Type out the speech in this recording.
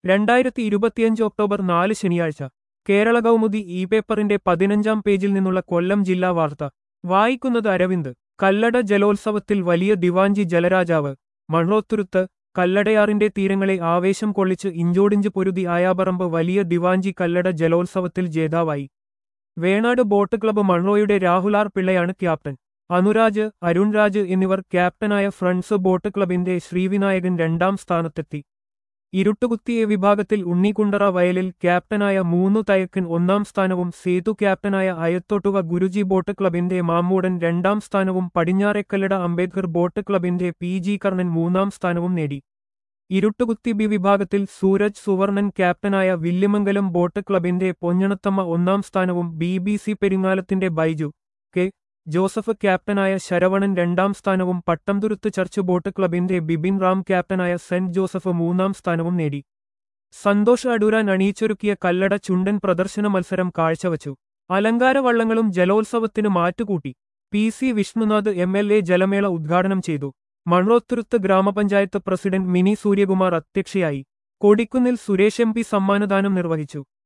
രണ്ടായിരത്തി ഇരുപത്തിയഞ്ച് ഒക്ടോബർ നാല് ശനിയാഴ്ച കേരള കൗമുദി ഇ പേപ്പറിന്റെ പതിനഞ്ചാം പേജിൽ നിന്നുള്ള കൊല്ലം ജില്ലാ വാർത്ത വായിക്കുന്നത് അരവിന്ദ് കല്ലട ജലോത്സവത്തിൽ വലിയ ദിവാഞ്ചി ജലരാജാവ് മണ്ണോത്തുരുത്ത് കല്ലടയാറിന്റെ തീരങ്ങളെ ആവേശം കൊള്ളിച്ച് ഇഞ്ചോടിഞ്ച് പൊരുതി ആയാപറമ്പ് വലിയ ദിവാഞ്ചി കല്ലട ജലോത്സവത്തിൽ ജേതാവായി വേണാട് ബോട്ട് ക്ലബ്ബ് മൺറോയുടെ രാഹുലാർ പിള്ളയാണ് ക്യാപ്റ്റൻ അനുരാജ് അരുൺരാജ് എന്നിവർ ക്യാപ്റ്റനായ ഫ്രണ്ട്സ് ബോട്ട് ക്ലബിന്റെ ശ്രീവിനായകൻ രണ്ടാം സ്ഥാനത്തെത്തി ഇരുട്ടുകുത്തിയ വിഭാഗത്തിൽ ഉണ്ണിക്കുണ്ടറ വയലിൽ ക്യാപ്റ്റനായ മൂന്നു തയക്കൻ ഒന്നാം സ്ഥാനവും സേതു ക്യാപ്റ്റനായ അയത്തോട്ടുക ഗുരുജി ബോട്ട് ക്ലബിന്റെ മാമ്മൂടൻ രണ്ടാം സ്ഥാനവും പടിഞ്ഞാറേക്കല്ലട അംബേദ്കർ ബോട്ട് ക്ലബിന്റെ പി ജി കർണൻ മൂന്നാം സ്ഥാനവും നേടി ഇരുട്ടുകുത്തി ബി വിഭാഗത്തിൽ സൂരജ് സുവർണൻ ക്യാപ്റ്റനായ വില്യമംഗലം ബോട്ട് ക്ലബിന്റെ പൊഞ്ഞണത്തമ്മ ഒന്നാം സ്ഥാനവും ബി ബി സി പെരിങ്ങാലത്തിന്റെ ബൈജു കെ ജോസഫ് ക്യാപ്റ്റനായ ശരവണൻ രണ്ടാം സ്ഥാനവും പട്ടംതുരുത്ത് ചർച്ച് ബോട്ട് ക്ലബിന്റെ ബിബിൻ റാം ക്യാപ്റ്റനായ സെന്റ് ജോസഫ് മൂന്നാം സ്ഥാനവും നേടി സന്തോഷ് അടൂരാൻ അണിയിച്ചൊരുക്കിയ കല്ലട ചുണ്ടൻ പ്രദർശന മത്സരം കാഴ്ചവച്ചു അലങ്കാര വള്ളങ്ങളും ജലോത്സവത്തിന് മാറ്റുകൂട്ടി P C Vishnunath M L A ജലമേള ഉദ്ഘാടനം ചെയ്തു മൺറോത്തുരുത്ത് ഗ്രാമപഞ്ചായത്ത് പ്രസിഡന്റ് മിനി സൂര്യകുമാർ അധ്യക്ഷയായി കൊടിക്കുന്നിൽ സുരേഷ് എം പി സമ്മാനദാനം നിർവഹിച്ചു